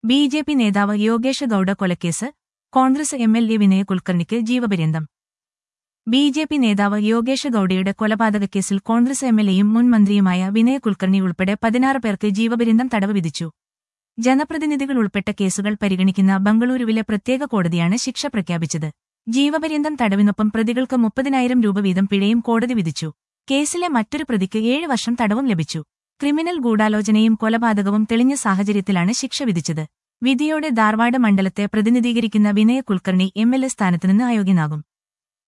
B J P നേതാവ് യോഗേഷ് ഗൌഡ കൊലക്കേസ് Congress M L A വിനയ കുൽക്കർണിക്ക് ജീവപര്യന്തം ബി ജെ പി നേതാവ് യോഗേഷ് ഗൌഡയുടെ കൊലപാതകക്കേസിൽ കോൺഗ്രസ് എം എൽ എയും മുൻ മന്ത്രിയുമായ വിനയ കുൽക്കർണി ഉൾപ്പെടെ പതിനാറ് പേർക്ക് ജീവപര്യന്തം തടവ് വിധിച്ചു ജനപ്രതിനിധികൾ ഉൾപ്പെട്ട കേസുകൾ പരിഗണിക്കുന്ന ബംഗളൂരുവിലെ പ്രത്യേക കോടതിയാണ് ശിക്ഷ പ്രഖ്യാപിച്ചത് ജീവപര്യന്തം തടവിനൊപ്പം പ്രതികൾക്ക് മുപ്പതിനായിരം രൂപ വീതം പിഴയും കോടതി വിധിച്ചു കേസിലെ മറ്റൊരു പ്രതിക്ക് ഏഴ് വർഷം തടവും ലഭിച്ചു ക്രിമിനൽ ഗൂഢാലോചനയും കൊലപാതകവും തെളിഞ്ഞ സാഹചര്യത്തിലാണ് ശിക്ഷ വിധിച്ചത് വിധിയോടെ ധാർവാഡ് മണ്ഡലത്തെ പ്രതിനിധീകരിക്കുന്ന വിനയ കുൽക്കർണി എം എൽ എ സ്ഥാനത്തുനിന്ന് അയോഗ്യനാകും